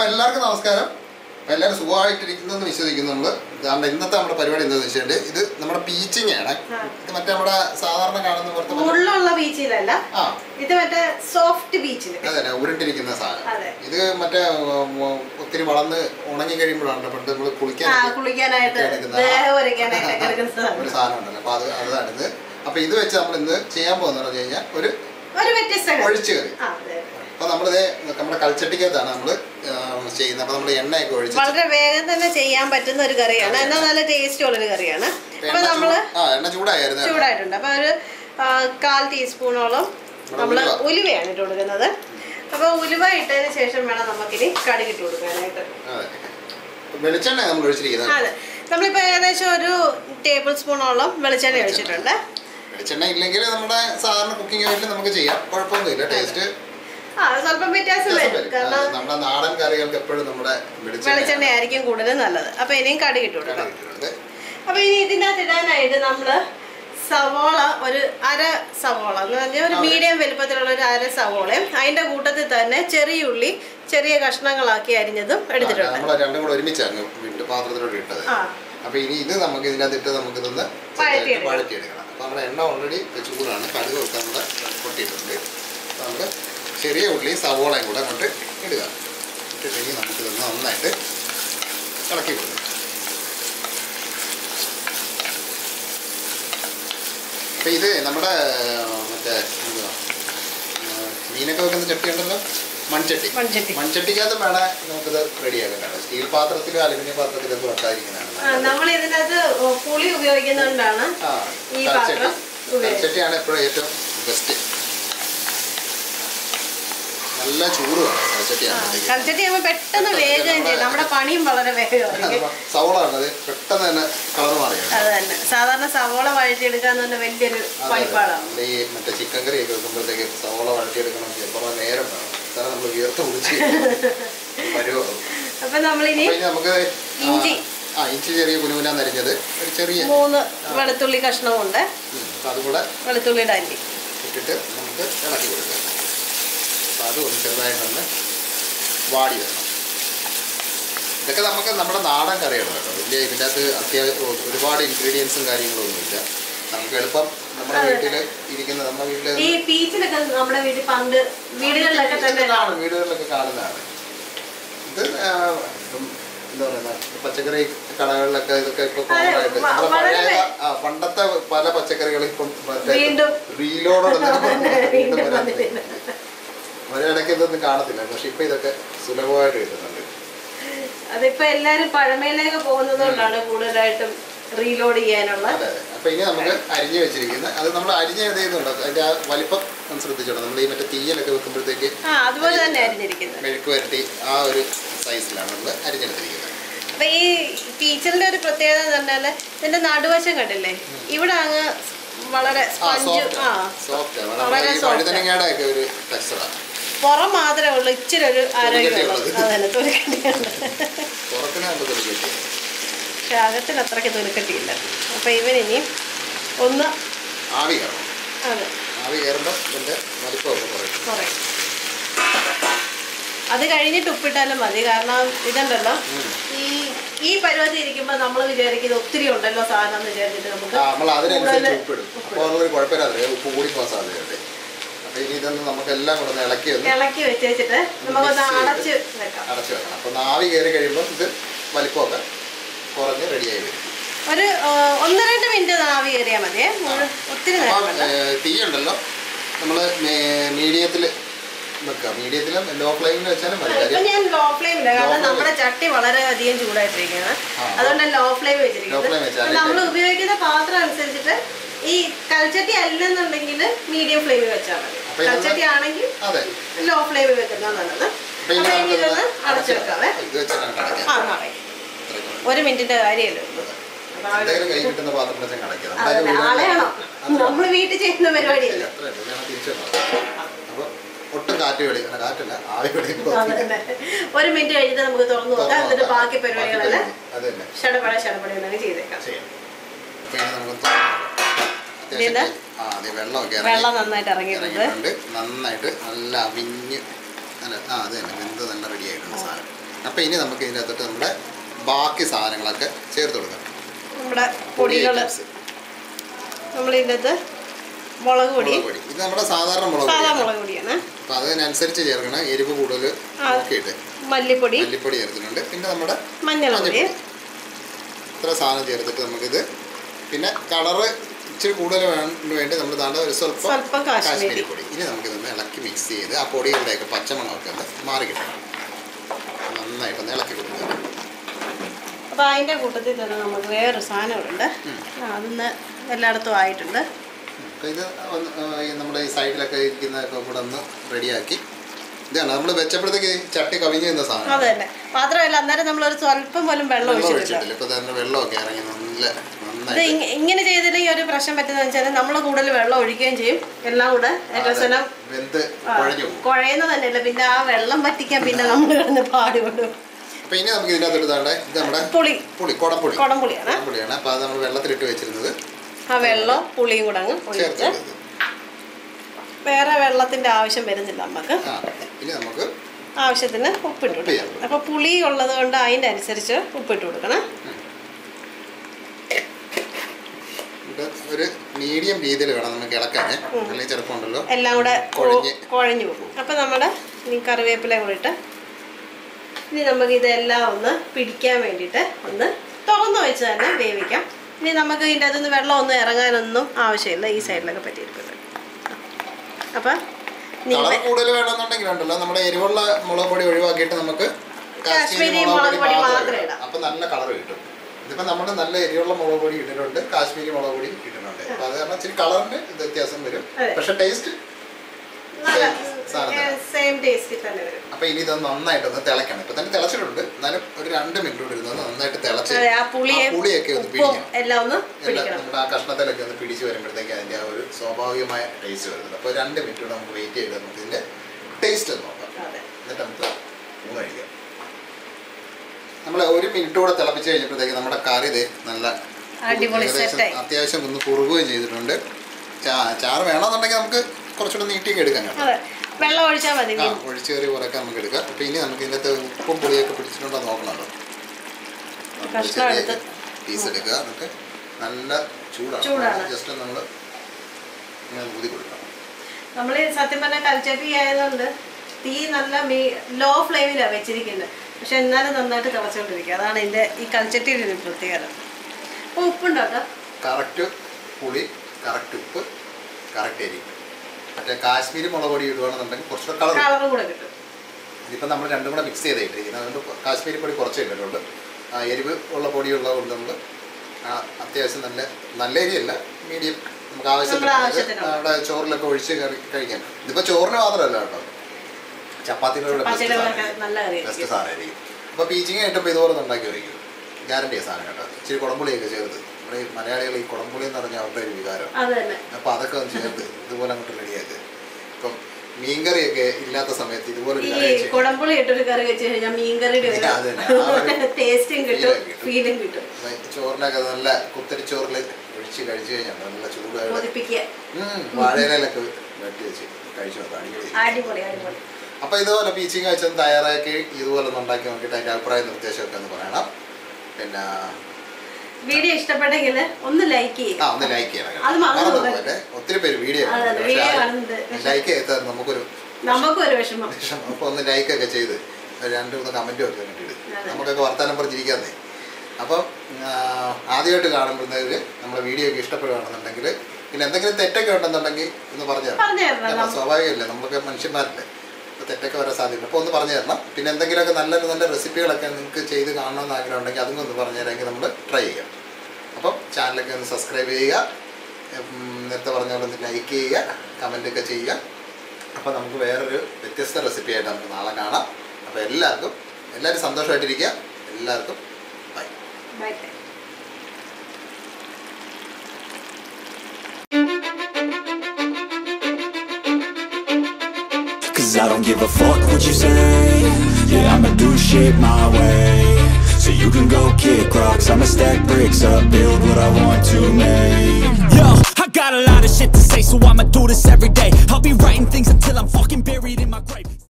അപ്പൊ എല്ലാവർക്കും നമസ്കാരം അപ്പൊ എല്ലാവരും സുഖമായിട്ടിരിക്കുന്നു എന്ന് വിശ്വസിക്കുന്നു നമ്മള് കാരണം ഇന്നത്തെ നമ്മുടെ പരിപാടി എന്താണെന്ന് വെച്ചാൽ ഇത് നമ്മുടെ പീച്ചിങ് ആണ് ആ. ഇത് മറ്റേ നമ്മുടെ സാധാരണ കാണുന്ന പോലത്തെ മറ്റേ- മുള്ളുള്ള ബീച്ചിലല്ല ആ ഇത് മറ്റേ സോഫ്റ്റ് ബീച്ചിൽ അതെ തന്നെ ഉരുണ്ടിരിക്കുന്ന സാധനം അതെ. ഇത് മറ്റേ ഉം, ഉം, ഒത്തിരി വളർന്ന് ഉണങ്ങി കഴിയുമ്പോഴാണ് പണ്ട് നമ്മൾ കുളിക്കാൻ ആ കുളിക്കാനായിട്ട് എടുക്കുന്ന ദേഹം ഉരയ്ക്കാനായിട്ട് എടുക്കുന്ന ഒരു സാധനം സാധനം ഉണ്ടല്ലോ അപ്പൊ അത് അതാണിത് അപ്പൊ ഇത് വെച്ച് നമ്മൾ ഇന്ന് ചെയ്യാൻ പോകുന്നത് പറഞ്ഞു കഴിഞ്ഞാൽ ഒരു ഒരു വ്യത്യസ്ത കറി. ഒഴിച്ചു കറി ആ, അതെ. അപ്പൊ നമ്മളിത് നമ്മുടെ കൽച്ചട്ടിക്കകത്താണ് നമ്മൾ ചെയ്യുന്നത് അപ്പൊ നമ്മൾ എണ്ണയൊക്കെ ഒഴിച്ച് വളരെ വേഗം തന്നെ ചെയ്യാൻ പറ്റുന്ന ഒരു കറിയാണ് എന്നാൽ നല്ല ടേസ്റ്റ് ഉള്ളൊരു കറിയാണ് അപ്പൊ എണ്ണ നമ്മള് ചൂട്- ആ എണ്ണ ചൂടായിരുന്നു ചൂടായിട്ടുണ്ട് അപ്പൊ ഒരു ആ, കാൽ ടീസ്പൂണോളം നമ്മൾ ഉലുവ. ഉലുവയാണ് ഇട്ട് കൊടുക്കുന്നത് അപ്പൊ ഉലുവ ഇട്ടതിന് ശേഷം വേണം നമുക്കിനി കടുക് ഇട്ട് കൊടുക്കാനായിട്ട് അതെ വെളിച്ചെണ്ണ നമ്മൾ ഒഴിച്ചിരിക്കുന്നത് അതെ നമ്മളിപ്പോ ഏകദേശം ഒരു ടേബിൾ സ്പൂണോളം വെളിച്ചെണ്ണ ഒഴിച്ചിട്ടുണ്ട് വെളിച്ചെണ്ണ ഇല്ലെങ്കിൽ നമ്മുടെ സാധാരണ കുക്കിംഗ് ഓയിലിൽ നമുക്ക് ചെയ്യാം കുഴപ്പമൊന്നുമില്ല ടേസ്റ്റ് ആ സ്വല്പം വ്യത്യാസം വരും കാരണം നമ്മുടെ നാടൻ കറികൾക്ക് എപ്പോഴും നമ്മുടെ വെളിച്ചെണ്ണ വെളിച്ചെണ്ണ ആയിരിക്കും കൂടുതൽ നല്ലത് അപ്പൊ ഇനിയും കടുക് ഇട്ട് കൊടുക്കാം ഇട്ടിട്ടുണ്ട്. അപ്പൊ ഇനി ഇതിനകത്ത് ഇടാനായിട്ട് നമ്മള് സവോള ഒരു അര സവോള എന്ന് പറഞ്ഞാൽ ഒരു മീഡിയം വലുപ്പത്തിലുള്ള ഒരു അര സവോളയും അതിന്റെ കൂട്ടത്തിൽ തന്നെ ചെറിയ ഉള്ളി ചെറിയ കഷ്ണങ്ങളാക്കി അരിഞ്ഞതും എടുത്തിട്ടുണ്ട് നമ്മൾ രണ്ടും കൂടെ ഒരുമിച്ച് അങ്ങ് വീട്ടു പാത്രത്തിലോട്ട് ഇട്ടത് ആ അപ്പൊ ഇനി ഇത് നമുക്ക് ഇതിനകത്ത് ഇട്ട് നമുക്ക് ഇതൊന്ന് വഴറ്റിയെടുക്കണം. വഴറ്റിയെടുക്കണം അപ്പൊ നമ്മുടെ എണ്ണ ഓൾറെഡി ചൂടാണ് കടുക് ഒക്കെ നമ്മുടെ പൊട്ടിയിട്ടുണ്ട് അപ്പൊ നമുക്ക് ചെറിയ ഉള്ളി സവോളയും കൂടെ അങ്ങോട്ട് ഇടുക ഇട്ടിട്ടുണ്ടെങ്കിൽ നമുക്ക് ഇതൊന്ന് നന്നായിട്ട് ഇളക്കി കൊടുക്കണം അപ്പൊ ഇത് നമ്മുടെ മറ്റേ എന്തുവാ ആ, മീനൊക്കെ വെക്കുന്ന ചട്ടി ഉണ്ടല്ലോ മൺചട്ടി മൺചട്ടി. മൺചട്ടിക്കകത്ത് വേണേ നമുക്കിത് റെഡിയാക്കാനാണ് സ്റ്റീൽ പാത്രത്തിലോ അലുമിനിയം പാത്രത്തിലോ ഒന്നും വെക്കാതിരിക്കുന്നതാണ് നമ്മൾ ഇതിനകത്ത് പുളി ഉപയോഗിക്കുന്നതുകൊണ്ടാണ് ആ, ഈ കൽച്ചട്ടി. പാത്രം ഉപയോഗിച്ചത്. കൽച്ചട്ടിയാണ് എപ്പോഴും ഏറ്റവും ബെസ്റ്റ് നല്ല ചൂട് വേണം കൽച്ചട്ടിയാകുമ്പോഴത്തേക്ക് കൽച്ചട്ടി ആകുമ്പോൾ പെട്ടെന്ന് വേഗം ചെയ്യും നമ്മുടെ പണിയും വളരെ വേഗമായിരിക്കും സവോള ഉള്ളത് പെട്ടെന്ന് തന്നെ കളർ മാറിയാണ് അത് തന്നെ സാധാരണ സവോള വഴറ്റിയെടുക്കാന്ന് പറഞ്ഞാൽ വലിയൊരു പണിപ്പാടാണ് നമ്മൾ ഈ മറ്റേ ചിക്കൻ കറി ഒക്കെ വെക്കുമ്പോഴത്തേക്ക് സവോള വഴറ്റിയെടുക്കണമെങ്കിൽ കുറേ നേരം വേണം കാരണം നമ്മൾ വീർത്ത് കുടിച്ച് പരുവാകും അപ്പൊ നമ്മളിനി അപ്പൊ ഇനി നമുക്ക് ആ, ഇഞ്ചി. ആ ഇഞ്ചി ചെറിയ കുനുകുനാൻ അരിഞ്ഞത് ഒരു ചെറിയ മൂന്ന് വെളുത്തുള്ളി കഷ്ണമുണ്ട് ഉം, അപ്പൊ അതുകൂടെ വെളുത്തുള്ളിയുടെ അല്ലി ഇട്ടിട്ട് നമുക്ക് ഇളക്കി കൊടുക്കാം അപ്പോൾ അത് ഒന്ന് ചെറുതായിട്ടൊന്ന് വാടി വരണം ഇതൊക്കെ നമുക്ക് നമ്മുടെ നാടൻ കറിയാണ് കേട്ടോ വലിയ ഇതിൻ്റെ അകത്ത് അത്യാവശ്യം ഒരുപാട് ഇൻഗ്രീഡിയൻസും കാര്യങ്ങളും ഒന്നുമില്ല നമുക്ക് എളുപ്പം നമ്മുടെ വീട്ടിൽ ഇരിക്കുന്ന നമ്മുടെ വീട്ടിൽ ഈ പീച്ചിലൊക്കെ നമ്മുടെ വീട്ടിൽ പണ്ട് വീടുകളിലൊക്കെ തന്നെ കാണും വീടുകളിലൊക്കെ കാണുന്നതാണ് ഇത് ആ, ഉം, എന്താ പറയുക പച്ചക്കറി കടകളിലൊക്കെ ഇതൊക്കെ ഇപ്പൊ അതെ, കോമണായിട്ട് വ- നമ്മുടെ വളരെ പഴയ ആ, പണ്ടത്തെ പല പച്ചക്കറികളും ഇപ്പം വീണ്ടും റീലോഡ് വീണ്ടും വന്നിട്ടുണ്ട്. ഒരിടയ്ക്ക് ഇതൊന്നും കാണത്തില്ല പക്ഷെ ഇപ്പൊ ഇതൊക്കെ സുലഭമായിട്ട് കിട്ടുന്നുണ്ട് അതിപ്പോ എല്ലാരും പഴമയിലേക്ക് പോകുന്നത് കൊണ്ടാണ് കൂടുതലായിട്ടും റീലോഡ് ചെയ്യാനുള്ള അതെ അതെ അപ്പൊ ഇനി നമുക്ക് അരിഞ്ഞു വെച്ചിരിക്കുന്ന അത് നമ്മൾ അരിഞ്ഞ് എന്ത് ചെയ്യുന്നുണ്ട് അതിന്റെ ആ വലിപ്പം ഒന്ന് ശ്രദ്ധിച്ചോണം നമ്മൾ ഈ മറ്റേ തീയലൊക്കെ വെക്കുമ്പോഴത്തേക്ക് ആ അതുപോലെ തന്നെ അരിഞ്ഞിരിക്കുന്നത് മെഴുക്ക് വരട്ടി ആ ഒരു സൈസിലാണ് നമ്മൾ അരിഞ്ഞെടുത്തിരിക്കുന്നത് അപ്പൊ ഈ പീച്ചലിന്റെ ഒരു പ്രത്യേകത എന്ന് പറഞ്ഞാല് ഇതിന്റെ നടുവശം കണ്ടില്ലേ ഇവിടെ അങ്ങ് വളരെ ആ സ്പഞ്ച് സോഫ്റ്റ് ആ സോഫ്റ്റ് വളരെ ഈ soft. വഴുതനങ്ങയുടെ ഒക്കെ ഒരു ടെക്സ്ചറാണ് പുറം മാത്രമേ ഉള്ളൂ ഇച്ചിരി ഒരു ആരോഗ്യമുള്ളൂ തൊലിക്കട്ടിയുള്ളത്. അതന്നെ തൊലിക്കട്ടിയുണ്ട് പുറത്തിനാകുമ്പോൾ തൊലിക്കട്ടി പക്ഷെ അകത്തിന് അത്രയ്ക്ക് തൊലിക്കട്ടിയില്ല അപ്പൊ ഇവനിനി ഒന്ന് ആവി കയറണം അതെ ആവി കയറുമ്പോൾ ഇതിന്റെ വലിപ്പമൊക്കെ കുറയും കുറേ അത് കഴിഞ്ഞിട്ട് ഉപ്പിട്ടാലും മതി കാരണം ഇതുണ്ടല്ലോ ഉം. ഈ ഈ പരുവത്തിൽ ഇരിക്കുമ്പോൾ നമ്മൾ വിചാരിക്കുന്നത് ഒത്തിരി ഉണ്ടല്ലോ സാധനം എന്ന് വിചാരിച്ചിട്ട് നമുക്ക് ആ, നമ്മൾ അതിനനുസരിച്ച് കൂടുതൽ ഉപ്പിടും അപ്പോൾ അതൊരു കുഴപ്പമില്ലാതെ ഉപ്പ് കൂടി പോകാൻ സാധ്യതയുണ്ട് അപ്പൊ ഇനി ഇതൊന്ന് നമുക്ക് എല്ലാം കൂടെ ഒന്ന് ഇളക്കി ഒന്ന് ഇളക്കി വെച്ചേച്ചിട്ട് നമുക്കൊന്ന് Mix ചെയ്ത്. അടച്ച് വെക്കാം അടച്ചു വെക്കണം അപ്പൊ ഒന്ന് ആവി കയറി കഴിയുമ്പോൾ ഇത് വലിപ്പമൊക്കെ കുറഞ്ഞ് റെഡിയായി വരും ഒരു ആ, ഒന്ന് രണ്ട് മിനിറ്റ് ആവി കയറിയാൽ മതിയേ മുഴു- ഒത്തിരി നേരം അപ്പം വേണ്ട. ഏ, തീ ഉണ്ടല്ലോ നമ്മൾ മീഡിയത്തിൽ വെക്കുക മീഡിയത്തിലും ലോ ഫ്ലെയിമിൽ വെച്ചാലും മതി ഇപ്പൊ കാര്യം ഞാൻ ലോ ഫ്ലെയിമില്ല കാരണം flame നമ്മുടെ ചട്ടി വളരെ അധികം ചൂടായിട്ടിരിക്കുകയാണ് ആ. അതുകൊണ്ട് ലോ ഫ്ലെയിം Low വെച്ചിരിക്കുന്നത് flame വെച്ചാലേ നമ്മൾ ഉപയോഗിക്കുന്ന പാത്രം അനുസരിച്ചിട്ട് ഈ കൽച്ചട്ടി അല്ലെന്നുണ്ടെങ്കിൽ മീഡിയം ഫ്ലെയിമിൽ വെച്ചാൽ മതി അപ്പൊ ഇതൊന്ന് കൽച്ചട്ടി ആണെങ്കിൽ അതെ ലോ ഫ്ലെയിമിൽ വെക്കുന്നത് നല്ലത് അപ്പൊ ഇനി അപ്പൊ ഇനി നമുക്കിതൊന്ന് ഇതൊന്ന് അടച്ചു വെക്കാവേ ഇത് വെച്ചാൽ അടയ്ക്കാം ആ നടയും ഇത്രയും മതി. ഒരു മിനിറ്റിന്റെ കാര്യമല്ലേ ഉള്ളൂ അപ്പൊ ആ ഒരു- എന്തെങ്കിലും കൈ കിട്ടുന്ന പാത്രം വെച്ചാൽ അടയ്ക്കാം അതെ, നമ്മളതിന് ആളെയാണോ വീടുകളിൽ- നമ്മൾ വീട്ടിൽ ചെയ്യുന്ന പരിപാടിയല്ലേ അത്രയല്ല, ഇത് ഞാൻ തിരിച്ചു അപ്പൊ ഒട്ടും കാറ്റ് വെളി അല്ല, കാറ്റല്ല ആവി വെളി അതന്നെ. ഒരു മിനിറ്റ് കഴിഞ്ഞിട്ട് നമുക്ക് തുറന്നു നോക്കാം എന്നിട്ട് ബാക്കി പരിപാടികളെല്ലാം അത് തന്നെ ഷടപട ഷടപട ഉണ്ടെങ്കിൽ ചെയ്തേക്കാം ചെയ്യാം അപ്പൊ ഇനി നമുക്ക് തുറന്ന് നോക്കാം. ഇതെന്താ? അത്യാവശ്യം ആ അതെ വെള്ളമൊക്കെ ഇറങ്ങി വെള്ളം നന്നായിട്ട് ഇറങ്ങിയിട്ടുണ്ട് ഇറങ്ങിയിട്ടുണ്ട് നന്നായിട്ട് നല്ല അവിഞ്ഞ് നല്ല ആ അത് തന്നെ വെന്ത് നല്ല റെഡി ആയിട്ടുണ്ട് സാധനം അപ്പോൾ ഇനി നമുക്ക് ഇതിൻ്റെ അകത്തോട്ട് നമ്മുടെ ബാക്കി സാധനങ്ങളൊക്കെ ചേർത്ത് കൊടുക്കാം നമ്മുടെ പൊടികൾ items. നമ്മളിതിൻ്റെ അകത്ത് മുളക് പൊടി മുളക് പൊടി ഇത് നമ്മുടെ സാധാരണ മുളക് സാധാ പൊടിയാണ് മുളക് പൊടിയാണ് അപ്പോൾ അതിനനുസരിച്ച് ചേർക്കണം എരിവ് കൂടുതൽ ആ. നോക്കിയിട്ട് മല്ലിപ്പൊടി മല്ലിപ്പൊടി ചേർത്തിട്ടുണ്ട് പിന്നെ നമ്മുടെ മഞ്ഞൾപ്പൊടി മഞ്ഞൾപ്പൊടി ഇത്ര സാധനം ചേർത്തിട്ട് നമുക്കിത് പിന്നെ കളറ് ഇച്ചിരി കൂടുതൽ വേണ്ട വേണ്ടി നമ്മൾ താണ്ട ഒരു സ്വല്പം സ്വല്പം കാശ്മീരി കാശ്മീരി പൊടി ഇനി നമുക്കിതൊന്ന് ഇളക്കി മിക്സ് ചെയ്ത് ആ പൊടികളുടെയൊക്കെ പച്ചമണമൊക്കെ ഒന്ന് മാറി കിട്ടണം നന്നായിട്ടൊന്ന് ഇളക്കി കൊടുക്കുക അപ്പോൾ അതിൻ്റെ കൂട്ടത്തിൽ തന്നെ നമുക്ക് വേറൊരു സാധനങ്ങളുണ്ട് ആ, അതൊന്ന് എല്ലായിടത്തും ആയിട്ടുണ്ട് അപ്പോൾ ഇത് ഒന്ന് ആ, ഈ നമ്മുടെ ഈ സൈഡിലൊക്കെ ഇരിക്കുന്നതൊക്കെ കൂടെ ഒന്ന് റെഡിയാക്കി ഇതാണ് നമ്മൾ വെച്ചപ്പോഴത്തേക്ക് ഈ ചട്ടി കവിഞ്ഞ് നിന്ന സാധനം അത് തന്നെ മാത്രമല്ല അന്നേരം നമ്മളൊരു സ്വല്പം പോലും വെള്ളം വെള്ളം ഒഴിച്ചിട്ടില്ല ഒഴിച്ചിട്ടില്ല ഇപ്പോൾ തന്നെ വെള്ളമൊക്കെ ഇറങ്ങി നല്ല ഇത് നന്നായിട്ട് ഇങ്ങ- ഇങ്ങനെ ചെയ്തില്ലെങ്കിൽ ഒരു പ്രശ്നം പറ്റുന്നത് വെച്ചാൽ നമ്മൾ കൂടുതൽ വെള്ളം ഒഴിക്കുകയും ചെയ്യും എല്ലാം കൂടെ രസനം വെന്ത് കുഴഞ്ഞു പോകും കുഴയുന്ന തന്നെയല്ല പിന്നെ ആ വെള്ളം വറ്റിക്കാൻ പിന്നെ നമ്മൾ കിടന്ന് പാടുപെടും അപ്പോൾ ഇനി നമുക്ക് ഇതിനകത്ത് ഇതാണ്ട് ഇത് നമ്മുടെ പുളി പുളി കുടംപുളി കുടംപുളിയാണ് കുടംപുളിയാണ് അപ്പോൾ അത് നമ്മൾ വെള്ളത്തിലിട്ട് വെച്ചിരുന്നത് ആ വെള്ളവും പുളിയും കൂടെ അങ്ങ് ഒഴിച്ച് ചേർത്ത് വേറെ വെള്ളത്തിന്റെ ആവശ്യം വരുന്നില്ല നമുക്ക് ആ ഇനി നമുക്ക് ആവശ്യത്തിന് ഉപ്പിട്ട് ഉപ്പ് ചെയ്യാം. കൊടുക്കണം അപ്പൊ പുളി ഉള്ളത് കൊണ്ട് അതിന്റെ അനുസരിച്ച് ഉപ്പിട്ട് കൊടുക്കണം ഇത് ഒരു മീഡിയം രീതിയിൽ വേണം നമുക്ക് ഇളക്കാനേ അല്ലെങ്കിൽ ചിലപ്പോൾ ഉണ്ടല്ലോ എല്ലാം കൂടെ കുഴഞ്ഞ്. കുഴഞ്ഞു പോകും അപ്പൊ നമ്മുടെ ഇനി കറിവേപ്പില കൂടെ ഇട്ട് ഇനി നമുക്ക് ഇതെല്ലാം ഒന്ന് പിടിക്കാൻ വേണ്ടിയിട്ട് ഒന്ന് തുറന്ന് വെച്ച് തന്നെ വേവിക്കാം ഇനി നമുക്ക് ഇതിൻ്റെ അകത്തുനിന്ന് വെള്ളം ഒന്നും ഇറങ്ങാനൊന്നും ആവശ്യമില്ല ഈ സൈഡിലൊക്കെ പറ്റിയിരിക്കുന്നത് അപ്പം ഇനി കളർ വെ- കൂടുതൽ വേണമെന്നുണ്ടെങ്കിൽ ഉണ്ടല്ലോ നമ്മുടെ എരിവുള്ള മുളക് പൊടി ഒഴിവാക്കിയിട്ട് നമുക്ക് കാശ്മീരി മുളക് പൊടി മാത്രം ഇടാം. അപ്പൊ നല്ല കളർ കിട്ടും ഇതിപ്പോ നമ്മൾ നല്ല എരിവുള്ള മുളക് പൊടി ഇട്ടിട്ടുണ്ട് കാശ്മീരി മുളക് പൊടി ഇട്ടിട്ടുണ്ട് അപ്പൊ അത് കാരണം ഇച്ചിരി കളറിന് ഇത് വ്യത്യാസം വരും അതെ. പക്ഷെ ടേസ്റ്റ് നല്ല സാധനം സെയിം ടേസ്റ്റിൽ തന്നെ വരും അപ്പൊ ഇനി ഇത് നന്നായിട്ടൊന്ന് തിളക്കണം ഇപ്പൊ തന്നെ തിളച്ചിട്ടുണ്ട് എന്നാലും ഒരു രണ്ട് മിനിറ്റ് കൂടി ഇരുന്ന് നന്നായിട്ട് തിളച്ച് അതെ ആ പുളിയെ ആ പുളിയൊക്കെ ഒന്ന് ഉപ്പും പിടിക്കണം എല്ലാം ഒന്ന് എല്ലാം പിടിക്കണം നമ്മുടെ ആ കഷ്ണത്തിലൊക്കെ ഒന്ന് പിടിച്ച് വരുമ്പോഴത്തേക്ക് അതിന്റെ ആ ഒരു സ്വാഭാവികമായ ടേസ്റ്റ് വരുന്നത് അപ്പോൾ രണ്ട് മിനിറ്റ് കൂടെ നമുക്ക് വെയിറ്റ് ചെയ്ത് നമുക്ക് ഇതിന്റെ ടേസ്റ്റ് ഒന്ന് നോക്കാം അതെ എന്നിട്ട് നമുക്ക് ഊണ് കഴിക്കാം നമ്മൾ ഒരു മിനിറ്റ് കൂടെ തിളപ്പിച്ച് കഴിഞ്ഞപ്പോഴത്തേക്ക് നമ്മുടെ കറി ഇത് നല്ല അടിപൊളി ഏകദേശം സെറ്റായി അത്യാവശ്യം ഒന്ന് കുറുകുകയും ചെയ്തിട്ടുണ്ട് ചാ ചാറ് വേണമെന്നുണ്ടെങ്കിൽ നമുക്ക് കുറച്ചുകൂടെ നീട്ടിയൊക്കെ എടുക്കാം കേട്ടോ അതെ വെള്ളം ഒഴിച്ചാൽ മതി ആ ഒഴിച്ച് കയറി പോലൊക്കെ നമുക്ക് എടുക്കാം അപ്പോൾ ഇനി നമുക്ക് ഇതിനകത്ത് ഉപ്പും പുളിയൊക്കെ പിടിച്ചിട്ടുണ്ടോ നോക്കണമല്ലോ കഷ്ണം എടുത്ത് പീസ് എടുക്കുക എന്നിട്ട് നല്ല ചൂടാണ് ചൂടാണ്. ജസ്റ്റ് നമ്മൾ ഇങ്ങനെ ഊതി കൊടുക്കണം നമ്മൾ സത്യം പറഞ്ഞാൽ കൽച്ചട്ടി ആയതുകൊണ്ട് തീ നല്ല മീ ലോ ഫ്ലെയിമിലാണ് വെച്ചിരിക്കുന്നത് പക്ഷെ എന്നാലും നന്നായിട്ട് തിളച്ചുകൊണ്ടിരിക്കുക അതാണ് ഇതിൻ്റെ ഈ കൽച്ചട്ടിയുടെ ഒരു പ്രത്യേകത അപ്പോൾ ഉപ്പുണ്ടോ കേട്ടോ കറക്റ്റ് പുളി കറക്റ്റ് ഉപ്പ് കറക്റ്റ് എരി മറ്റേ കാശ്മീരി മുളക് പൊടി ഇടുകയാണെന്നുണ്ടെങ്കിൽ കുറച്ചുകൂടെ കളർ കളറും കൂടെ കിട്ടും ഇതിപ്പോൾ നമ്മൾ രണ്ടും കൂടെ മിക്സ് ചെയ്തിട്ടിരിക്കുന്നത് അതുകൊണ്ട് കാശ്മീരി പൊടി കുറച്ച് ഇട്ടിട്ടുണ്ട് ആ എരിവ് ഉള്ള പൊടി ഉള്ളതുകൊണ്ട് നമ്മൾ അത്യാവശ്യം നല്ല നല്ല എരിയല്ല മീഡിയം നമുക്ക് ആവശ്യത്തിന് നമ്മുടെ അതായത് ആവശ്യത്തിന്. അവിടെ ചോറിലൊക്കെ ഒഴിച്ച് കറി കഴിക്കാൻ ഇതിപ്പോൾ ചോറിന് മാത്രമല്ല കേട്ടോ ചപ്പാത്തിയുടെ കൂടെ ബെസ്റ്റ് പച്ചക്കറികളൊക്കെ നല്ല ബെസ്റ്റ് കറിയായിരിക്കും സാധനമായിരിക്കും അപ്പോൾ പീച്ചിങ് ആയിട്ടപ്പോൾ ഇതുപോലെ ഒന്ന് ഉണ്ടാക്കി വയ്ക്കും ഗ്യാരണ്ടി സാധനം കേട്ടോ ഇച്ചിരി കുടംപുളിയൊക്കെ ചേർത്ത് നമ്മുടെ ഈ മലയാളികൾ ഈ കുടംപുളി എന്ന് പറഞ്ഞാൽ അവരുടെ ഒരു വികാരം അത് തന്നെ അപ്പോൾ അതൊക്കെ ഒന്ന് ചേർത്ത് ഇതുപോലെ അങ്ങോട്ട് റെഡിയാക്കുക ഇപ്പം മീൻകറിയൊക്കെ ഇല്ലാത്ത സമയത്ത് ഇതുപോലെ ഒരു ഈ കറി വെച്ച് കുടംപുളി ഇട്ടൊരു കറി വെച്ച് കഴിഞ്ഞാൽ മീൻകറിയുടെ ഒരു അത് തന്നെ. ആ ഒരു ടേസ്റ്റും കിട്ടും feel കിട്ടും. ഫീലും കിട്ടും ചോറിനൊക്കെ നല്ല കുത്തരി ചോറിൽ ഒഴിച്ച് കഴിച്ചു കഴിഞ്ഞാൽ നല്ല ചൂടായിട്ട് കൊതിപ്പിക്കുക വാഴയിലൊക്കെ വെട്ടി വെച്ച് കഴിച്ചു നോക്കാം അടിപൊളി അടിപൊളി അടിപൊളി അപ്പോൾ ഇതുപോലെ പീച്ചിങ് വെച്ചൊന്ന് തയ്യാറാക്കി ഇതുപോലെ ഒന്ന് ഉണ്ടാക്കി നോക്കിയിട്ട് അതിൻ്റെ അഭിപ്രായ നിർദ്ദേശമൊക്കെ ഒന്ന് പറയണം പിന്നെ വീഡിയോ ഇഷ്ടപ്പെട്ടെങ്കിൽ ഒന്ന് ലൈക്ക് ചെയ്യും ആ ഒന്ന് ലൈക്ക് ചെയ്യണം കേട്ടോ. അത് മറന്നു മറന്നു പോകരുത്. പോകല്ലേ ഒത്തിരി പേര് വീഡിയോ അതെ, അതെ, വീഡിയോ കാണുന്നുണ്ട്. ലൈക്ക് ചെയ്താൽ നമുക്കൊരു നമുക്കും ഒരു വിഷമം വിഷമം അപ്പോൾ ഒന്ന് ലൈക്കൊക്കെ ചെയ്ത് ഒരു രണ്ട് മൂന്ന് കമൻറ്റും ഒക്കെ കിട്ടിയിട്ട് അതെ. നമുക്കൊക്കെ വർത്തമാനം പറഞ്ഞിരിക്കാന്നേ അപ്പം ആ, ആദ്യമായിട്ട് കാണുമ്പോഴത്തേക്ക് നമ്മുടെ വീഡിയോ ഒക്കെ ഇഷ്ടപ്പെടുകയാണെന്നുണ്ടെങ്കിൽ പിന്നെ എന്തെങ്കിലും തെറ്റൊക്കെ ഉണ്ടെന്നുണ്ടെങ്കിൽ ഒന്ന് പറഞ്ഞു തരണം പറഞ്ഞു തരണം കാരണം സ്വാഭാവികമല്ലേ നമ്മളൊക്കെ മനുഷ്യന്മാരല്ലേ അപ്പോൾ തെറ്റൊക്കെ വരാൻ സാധ്യത അപ്പോൾ ഒന്ന് പറഞ്ഞു തരണം പിന്നെ എന്തെങ്കിലുമൊക്കെ നല്ല നല്ല റെസിപ്പികളൊക്കെ നിങ്ങൾക്ക് ചെയ്ത് കാണണമെന്ന് ആഗ്രഹം ഉണ്ടെങ്കിൽ അതും ഒന്ന് പറഞ്ഞു തരാമെങ്കിൽ നമ്മൾ ട്രൈ ചെയ്യാം അപ്പം ചാനലൊക്കെ ഒന്ന് സബ്സ്ക്രൈബ് ചെയ്യുക ഉം, നേരത്തെ പറഞ്ഞ പോലെ ഒന്ന് ലൈക്ക് ചെയ്യുക കമൻ്റൊക്കെ ചെയ്യുക അപ്പോൾ നമുക്ക് വേറൊരു വ്യത്യസ്ത റെസിപ്പി ആയിട്ട് നമുക്ക് നാളെ കാണാം അപ്പോൾ എല്ലാവർക്കും എല്ലാവരും സന്തോഷമായിട്ടിരിക്കുക എല്ലാവർക്കും bye bye Cause I don't give a fuck what you say Yeah, I'ma do shit my way So you can go kick rocks I'ma stack bricks up, build what I want to make Yo, I got a lot of shit to say So I'ma do this every day I'll be writing things until I'm fucking buried in my grave